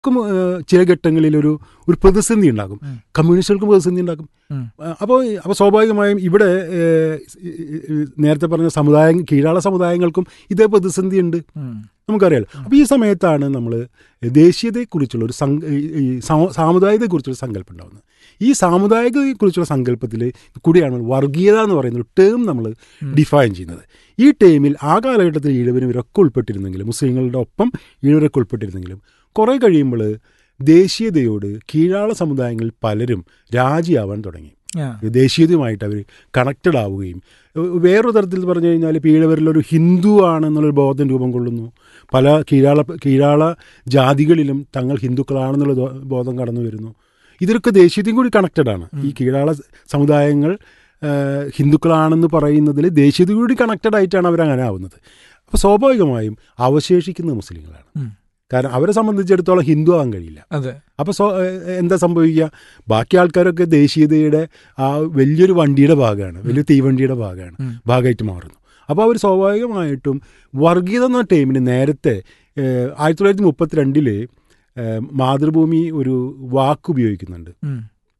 അവർക്കും ഏഹ്, ചില ഘട്ടങ്ങളിൽ ഒരു ഒരു പ്രതിസന്ധി ഉണ്ടാകും ഉം. കമ്മ്യൂണിസ്റ്റുകൾക്കും പ്രതിസന്ധി ഉണ്ടാകും ഉം. അപ്പോൾ അപ്പോൾ സ്വാഭാവികമായും ഇവിടെ ഏഹ്, നേരത്തെ പറഞ്ഞ സമുദായം കീഴാള സമുദായങ്ങൾക്കും ഇതേ പ്രതിസന്ധി ഉണ്ട് ഉം. നമുക്കറിയാലോ അപ്പോൾ ഈ സമയത്താണ് നമ്മൾ ദേശീയതയെക്കുറിച്ചുള്ള ഒരു സം ഈ- ഈ സാ- സാമുദായികതയെക്കുറിച്ചുള്ള സങ്കല്പം ഉണ്ടാകുന്നത് ഈ സാമുദായികതയെക്കുറിച്ചുള്ള സങ്കല്പത്തിൽ കൂടിയാണ് വർഗീയത എന്ന് പറയുന്ന ഒരു ടേം നമ്മൾ ഉം. ഡിഫൈൻ ചെയ്യുന്നത് ഈ ടേമിൽ ആ കാലഘട്ടത്തിൽ ഈഴവരും ഇവരൊക്കെ ഉൾപ്പെട്ടിരുന്നെങ്കിലും മുസ്ലിങ്ങളുടെ ഒപ്പം ഈഴവരൊക്കെ ഉൾപ്പെട്ടിരുന്നെങ്കിലും കുറേ കഴിയുമ്പോൾ ദേശീയതയോട് കീഴാള സമുദായങ്ങളിൽ പലരും രാജിയാവാൻ തുടങ്ങി ആ. ദേശീയതയുമായിട്ട് അവർ കണക്റ്റഡ് ആവുകയും ഏഹ് വേറൊരു തരത്തിൽ പറഞ്ഞു കഴിഞ്ഞാൽ പീഴവരിലൊരു ഹിന്ദു ആണെന്നുള്ളൊരു ബോധം രൂപം കൊള്ളുന്നു പല കീഴാള കീഴാള ജാതികളിലും തങ്ങൾ ഹിന്ദുക്കളാണെന്നുള്ള ദോ- ബോധം കടന്നു വരുന്നു ഇതൊക്കെ ദേശീയതയും കൂടി കണക്റ്റഡ് ആണ് ഈ കീഴാള സമുദായങ്ങൾ ഏഹ് ഹിന്ദുക്കളാണെന്ന് പറയുന്നതിൽ ദേശീയത കൂടി കണക്റ്റഡ് ആയിട്ടാണ് അവരങ്ങനെ ആവുന്നത് അപ്പോൾ സ്വാഭാവികമായും അവശേഷിക്കുന്ന മുസ്ലിങ്ങളാണ് ഉം. കാരണം അവരെ സംബന്ധിച്ചിടത്തോളം ഹിന്ദു ആവാൻ കഴിയില്ല അതെ അപ്പോൾ സ്വ ഏഹ് എന്താ സംഭവിക്കുക ബാക്കി ആൾക്കാരൊക്കെ ദേശീയതയുടെ ആ വലിയൊരു വണ്ടിയുടെ ഭാഗമാണ് വലിയ തീവണ്ടിയുടെ ഭാഗമാണ് ഉം. ഭാഗമായിട്ട് മാറുന്നു അപ്പോൾ അവർ സ്വാഭാവികമായിട്ടും വർഗീയത എന്ന ടൈമിന് നേരത്തെ ഏഹ്, ആയിരത്തി തൊള്ളായിരത്തി മുപ്പത്തിരണ്ടില് ഏഹ്, മാതൃഭൂമി ഒരു വാക്ക് ഉപയോഗിക്കുന്നുണ്ട് ഉം.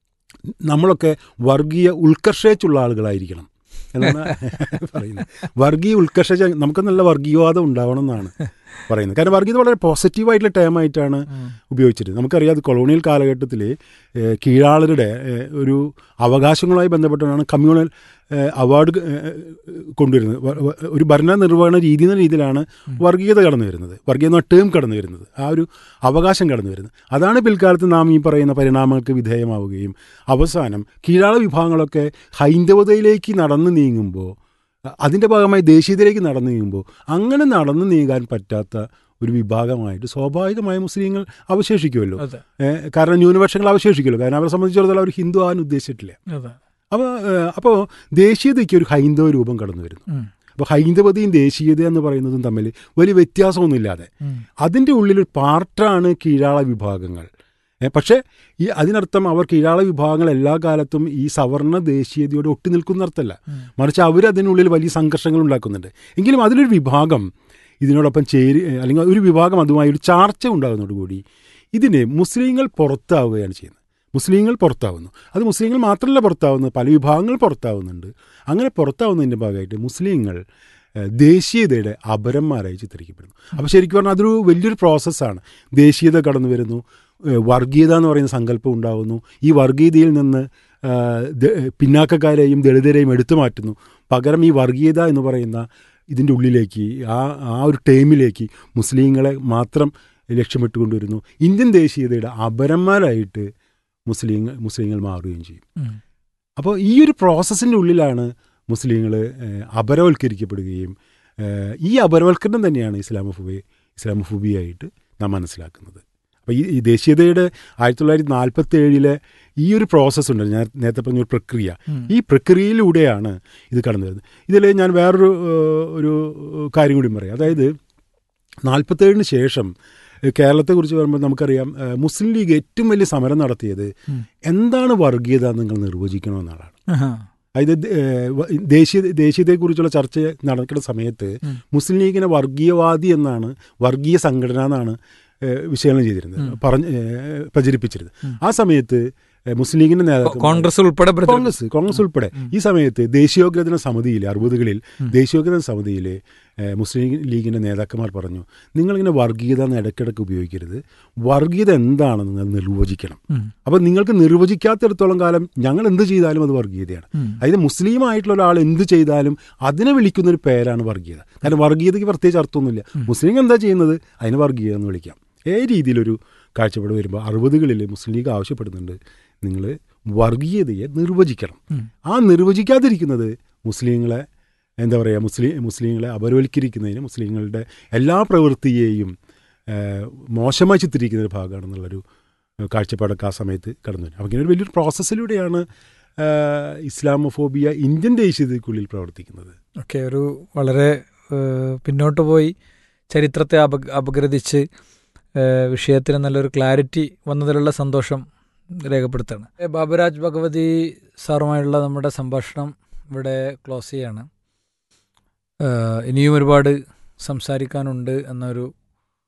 നമ്മളൊക്കെ വർഗീയ ഉത്കർഷേച്ചുള്ള ആളുകളായിരിക്കണം എന്നാണ് പറയുന്നത് വർഗീയ ഉത്കർഷ നമുക്ക് നല്ല വർഗീയവാദം ഉണ്ടാവണം എന്നാണ് പറയുന്നത് കാരണം വർഗീയത വളരെ പോസിറ്റീവായിട്ടുള്ള ടേമായിട്ടാണ് ഉം. ഉപയോഗിച്ചിട്ട് നമുക്കറിയാം അത് കൊളോണിയൽ കാലഘട്ടത്തിൽ ഏഹ്, കീഴാളരുടെ ഏഹ്, ഒരു അവകാശങ്ങളുമായി ബന്ധപ്പെട്ടാണ് കമ്മ്യൂണൽ ഏഹ്, അവാർഡ് ഏഹ്, കൊണ്ടുവരുന്നത് വ- വ- ഒരു ഭരണ നിർവഹണ രീതി എന്ന രീതിയിലാണ് വർഗീയത കടന്നു വരുന്നത് വർഗീയ എന്ന ടേം കടന്നു വരുന്നത് ആ ഒരു അവകാശം കടന്നു വരുന്നത് അതാണ് പിൽക്കാലത്ത് നാം ഈ പറയുന്ന പരിണാമങ്ങൾക്ക് വിധേയമാവുകയും അവസാനം കീഴാള വിഭാഗങ്ങളൊക്കെ ഹൈന്ദവതയിലേക്ക് നടന്നു നീങ്ങുമ്പോൾ അതിൻ്റെ ഭാഗമായി ദേശീയതയിലേക്ക് നടന്നു നീങ്ങുമ്പോൾ അങ്ങനെ നടന്നു നീങ്ങാൻ പറ്റാത്ത ഒരു വിഭാഗമായിട്ട് സ്വാഭാവികമായ മുസ്ലിങ്ങൾ അവശേഷിക്കുമല്ലോ അതെ ഏഹ് കാരണം ന്യൂനപക്ഷങ്ങൾ അവശേഷിക്കുമല്ലോ കാരണം അവരെ സംബന്ധിച്ചിടത്തോളം അവർ ഹിന്ദു ആവാൻ ഉദ്ദേശിച്ചിട്ടില്ല അതെ അപ്പോൾ അപ്പോൾ ദേശീയതയ്ക്ക് ഒരു ഹൈന്ദവ രൂപം കടന്നു വരുന്നു ഉം. അപ്പോൾ ഹൈന്ദവതയും ദേശീയത എന്ന് പറയുന്നതും തമ്മിൽ വലിയ വ്യത്യാസമൊന്നുമില്ലാതെ ഉം. അതിൻ്റെ ഉള്ളിലൊരു പാർട്ടാണ് കീഴാള വിഭാഗങ്ങൾ ഏ, പക്ഷേ ഈ അതിനർത്ഥം അവർ കീഴാള വിഭാഗങ്ങൾ എല്ലാ കാലത്തും ഈ സവർണ ദേശീയതയോട് ഒട്ടി നിൽക്കുന്നർത്ഥമല്ല ഉം. മറിച്ച് അവർ അതിനുള്ളിൽ വലിയ സംഘർഷങ്ങൾ ഉണ്ടാക്കുന്നുണ്ട് എങ്കിലും അതിലൊരു വിഭാഗം ഇതിനോടൊപ്പം ചേരി അല്ലെങ്കിൽ ഒരു വിഭാഗം അതുമായി ഒരു ചാർച്ച ഉണ്ടാകുന്നതോടുകൂടി ഇതിനെ മുസ്ലിങ്ങൾ പുറത്താവുകയാണ് ചെയ്യുന്നത് മുസ്ലിങ്ങൾ പുറത്താവുന്നു അത് മുസ്ലിങ്ങൾ മാത്രമല്ല പുറത്താവുന്നത് പല വിഭാഗങ്ങൾ പുറത്താവുന്നുണ്ട് അങ്ങനെ പുറത്താവുന്നതിൻ്റെ ഭാഗമായിട്ട് മുസ്ലിങ്ങൾ ഏഹ്, ദേശീയതയുടെ അപരന്മാരായി ചിത്രിക്കപ്പെടുന്നു അപ്പോൾ ശരിക്കും പറഞ്ഞാൽ അതൊരു വലിയൊരു പ്രോസസ്സാണ് ദേശീയത കടന്നു വരുന്നു ഏഹ്, വർഗീയത എന്ന് പറയുന്ന സങ്കല്പം ഉണ്ടാകുന്നു ഈ വർഗീയതയിൽ നിന്ന് ഏഹ്, ദ- പിന്നാക്കക്കാരെയും ദളിതരെയും എടുത്തു മാറ്റുന്നു പകരം ഈ വർഗീയത എന്ന് പറയുന്ന ഇതിൻ്റെ ഉള്ളിലേക്ക് ആ ആ ഒരു ടേമിലേക്ക് മുസ്ലിങ്ങളെ മാത്രം ലക്ഷ്യമിട്ടുകൊണ്ടുവരുന്നു ഇന്ത്യൻ ദേശീയതയുടെ അപരന്മാരായിട്ട് മുസ്ലിം മുസ്ലിങ്ങൾ മാറുകയും ചെയ്യും ഉം. അപ്പോൾ ഈ ഒരു പ്രോസസ്സിൻ്റെ ഉള്ളിലാണ് മുസ്ലിങ്ങൾ അപരവൽക്കരിക്കപ്പെടുകയും ഏഹ്, ഈ അപരവൽക്കരണം തന്നെയാണ് ഇസ്ലാമോഫോബി ഇസ്ലാമോഫോബിയായിട്ട് നാം മനസ്സിലാക്കുന്നത് അപ്പോൾ ഈ ഈ ദേശീയതയുടെ ആയിരത്തി തൊള്ളായിരത്തി നാൽപ്പത്തി ഏഴിലെ ഈ ഒരു പ്രോസസ്സ് ഉണ്ട് ഞാൻ നേരത്തെ പറഞ്ഞ ഒരു പ്രക്രിയ ഉം. ഈ പ്രക്രിയയിലൂടെയാണ് ഇത് കടന്നു വരുന്നത് ഇതിൽ ഞാൻ വേറൊരു ഏഹ്, ഒരു കാര്യം കൂടി പറയാം അതായത് നാൽപ്പത്തേഴിന് ശേഷം ഏഹ്, കേരളത്തെക്കുറിച്ച് പറയുമ്പോൾ നമുക്കറിയാം ഏഹ്, മുസ്ലിം ലീഗ് ഏറ്റവും വലിയ സമരം നടത്തിയത് ഉം. എന്താണ് വർഗീയത എന്ന് നിങ്ങൾ നിർവചിക്കണമെന്നുള്ളതാണ് ആഹാ. അതായത് ദ- ഏഹ്, വ- ദേശീയ ദേശീയതയെക്കുറിച്ചുള്ള ചർച്ച നടക്കുന്ന സമയത്ത് ഉം. മുസ്ലിം ലീഗിനെ വർഗീയവാദി എന്നാണ് വർഗീയ സംഘടന എന്നാണ് ഏഹ്, വിശകലനം ചെയ്തിരുന്നത് ഉം. പറഞ്ഞ് ഏഹ്, പ്രചരിപ്പിച്ചിരുന്നത് ഉം. ആ സമയത്ത് ഏഹ്, മുസ്ലിം ലീഗിന്റെ നേതാക്കൾ കോൺഗ്രസ് ഉൾപ്പെടെ പ്രചരി- കോൺഗ്രസ് കോൺഗ്രസ് ഉൾപ്പെടെ ഉം. ഈ സമയത്ത് ദേശീയോഗ്രഥന സമിതിയിൽ അറുപതുകളിൽ ഉം. ദേശീയോഗ്രഥന സമിതിയിൽ ഏഹ്, മുസ്ലിം ലീഗിന്റെ നേതാക്കന്മാർ പറഞ്ഞു നിങ്ങളിങ്ങനെ വർഗീയത എന്ന് ഇടയ്ക്കിടയ്ക്ക് ഉപയോഗിക്കരുത് വർഗീയത എന്താണെന്ന് നിങ്ങൾ നിർവചിക്കണം ഉം. അപ്പോൾ നിങ്ങൾക്ക് നിർവചിക്കാത്തിടത്തോളം കാലം ഞങ്ങൾ എന്ത് ചെയ്താലും അത് വർഗീയതയാണ് ഉം. അതായത് മുസ്ലിം ആയിട്ടുള്ള ഒരാൾ എന്ത് ചെയ്താലും അതിനെ വിളിക്കുന്ന ഒരു പേരാണ് വർഗീയത കാരണം വർഗീയതയ്ക്ക് പ്രത്യേകിച്ച് അർത്ഥമൊന്നുമില്ല മുസ്ലിം എന്താ ചെയ്യുന്നത് അതിന് വർഗീയത എന്ന് വിളിക്കാം ഏ രീതിയിലൊരു കാഴ്ചപ്പാട് വരുമ്പോൾ അറുപതുകളിൽ മുസ്ലിം ലീഗ് ആവശ്യപ്പെടുന്നുണ്ട് നിങ്ങൾ വർഗീയതയെ നിർവചിക്കണം ഉം. ആ നിർവചിക്കാതിരിക്കുന്നത് മുസ്ലിങ്ങളെ എന്താ പറയുക മുസ്ലിം മുസ്ലിങ്ങളെ അപരവൽക്കരിക്കുന്നതിന് മുസ്ലിങ്ങളുടെ എല്ലാ പ്രവൃത്തിയെയും ഏഹ്, മോശമായി ചിത്രിക്കുന്ന ഒരു ഭാഗമാണെന്നുള്ളൊരു ഏഹ്, കാഴ്ചപ്പാടൊക്കെ ആ സമയത്ത് കടന്നു വരും അപ്പോൾ ഇങ്ങനെ ഒരു വലിയൊരു പ്രോസസ്സിലൂടെയാണ് ഏഹ്, ഇസ്ലാമോഫോബിയ ഇന്ത്യൻ ദേശീയതയ്ക്കുള്ളിൽ പ്രവർത്തിക്കുന്നത് ഒക്കെ ഒരു വളരെ ഏഹ്, പിന്നോട്ട് പോയി ചരിത്രത്തെ അപ അപഗ്രഥിച്ച് ഏഹ്, വിഷയത്തിന് നല്ലൊരു ക്ലാരിറ്റി വന്നതിലുള്ള സന്തോഷം രേഖപ്പെടുത്താണ് ഏ, ബാബുരാജ് ഭഗവതി സാറുമായുള്ള നമ്മുടെ സംഭാഷണം ഇവിടെ ക്ലോസ് ചെയ്യാണ് ഏഹ്, ഇനിയും ഒരുപാട് സംസാരിക്കാനുണ്ട് എന്നൊരു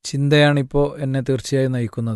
ചിന്തയാണിപ്പോൾ എന്നെ തീർച്ചയായും നയിക്കുന്നത്